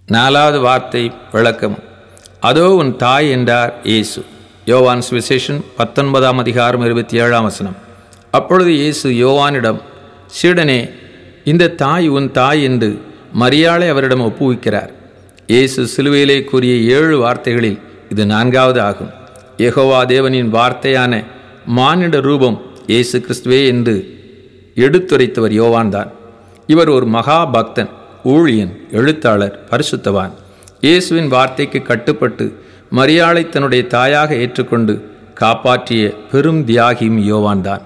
நாலாவது வார்த்தை விளக்கம் அதோ உன் தாய் என்றார் இயேசு யோவான் சுவிசேஷன் பத்தொன்பதாம் அதிகாரம் இருபத்தி ஏழாம் வசனம் அப்பொழுது இயேசு யோவானிடம் சீடனே இந்த தாய் உன் தாய் என்று மரியாளை அவரிடம் ஒப்புவிக்கிறார் இயேசு சிலுவையிலே கூறிய ஏழு வார்த்தைகளில் இது நான்காவது ஆகும் யெகோவா தேவனின் வார்த்தையான மானிட ரூபம் இயேசு கிறிஸ்துவே என்று எடுத்துரைத்தவர் யோவான்தான் இவர் ஒரு மகா பக்தன் ஊழியன் எழுத்தாளர் பரிசுத்தவான் இயேசுவின் வார்த்தைக்கு கட்டுப்பட்டு மரியாளை தன்னுடைய தாயாக ஏற்றுக்கொண்டு காப்பாற்றிய பெரும் தியாகியும் யோவான்தான்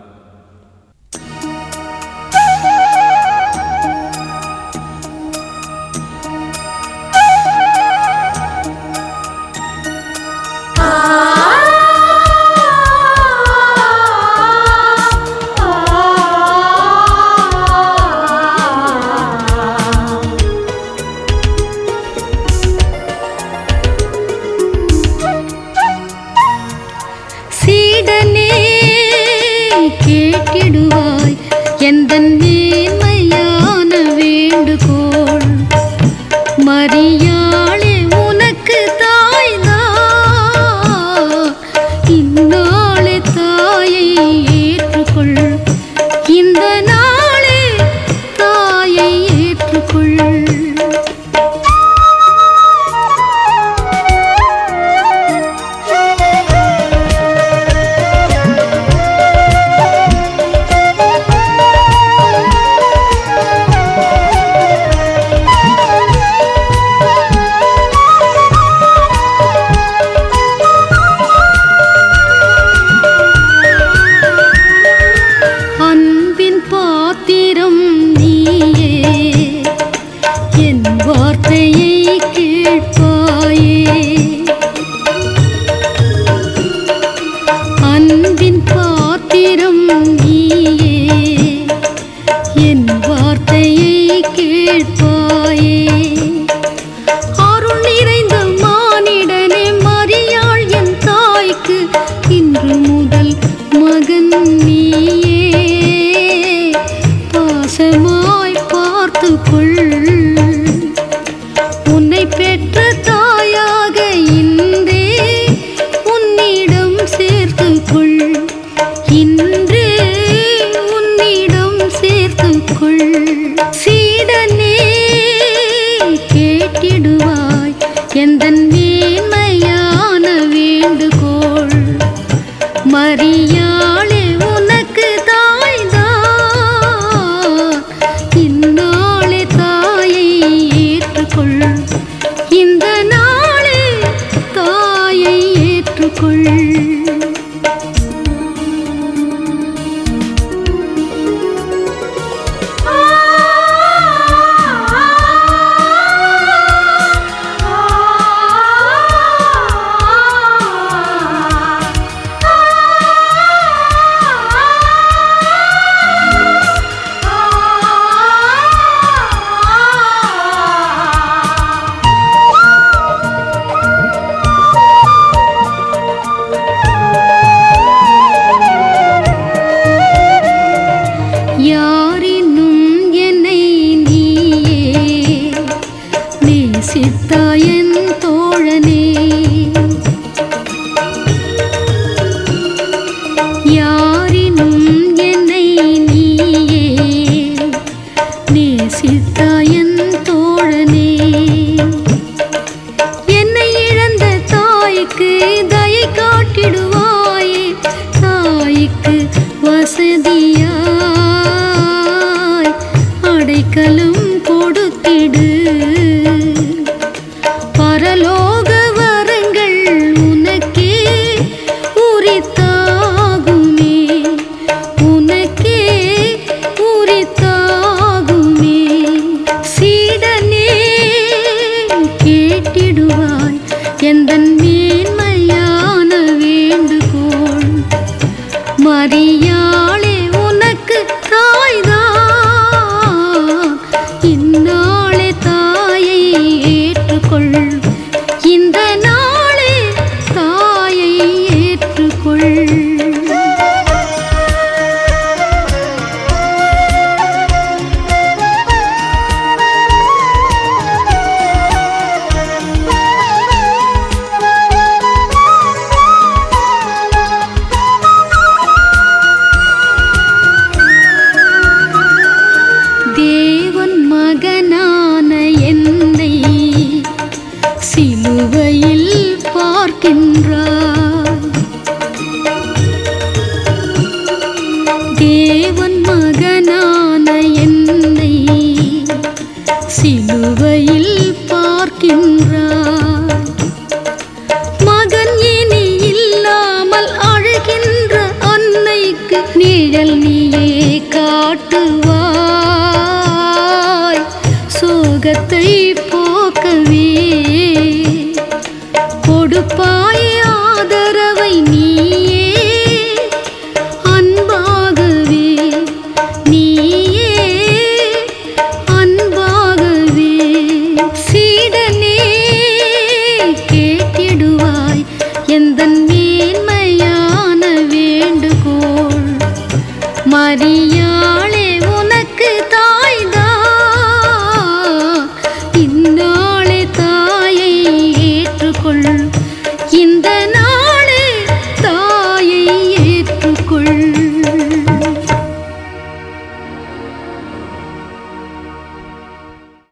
சீடனே கேட்டிடுவாய் எந்தன் மேன்மையான வேண்டுகோள் மரியாளே உனக்கு தாய்தான் இந்நாளே தாயை ஏற்றுக்கொள் இந்த நாளே தாயை ஏற்றுக்கொள் அன்பின் பாத்திரம் நீயே என் வார்த்தையை கேட்பாயே அன்பின் பாத்திரம் நீயே என் வார்த்தையை கேட்பாயே அருள் நிறைந்த மானிடனே மரியாள் என் தாய்க்கு இன்று முதல் மகன் நீயே பாசமாய் பார்த்து கொள் உன்னை பெற்ற தாயாக இன்றே உன்னிடம் சேர்த்து கொள் இன்றே உன்னிடம் சேர்த்து கொள் சீடனே கேட்டிடுவாய் எந்தன் மேன்மையான வேண்டுகோள் மரியாளே உனக்கு தாய்தான் இந்நாளே தாயை ஏற்றுக்கொள் இந்த நாளே தாயை ஏற்றுக்கொள் யாரினும் என்னை நீயே நேசித்தாயன் தோழனே யாரினும் என்னை நீயே நேசித்தாயன் தோழனே என்னை இழந்த தாய்க்கு தயை காட்டிடுவாயே தாய்க்கு வசதியாய் அடைக்கலம் கொடுத்திடு பர நிற்கின்றாய்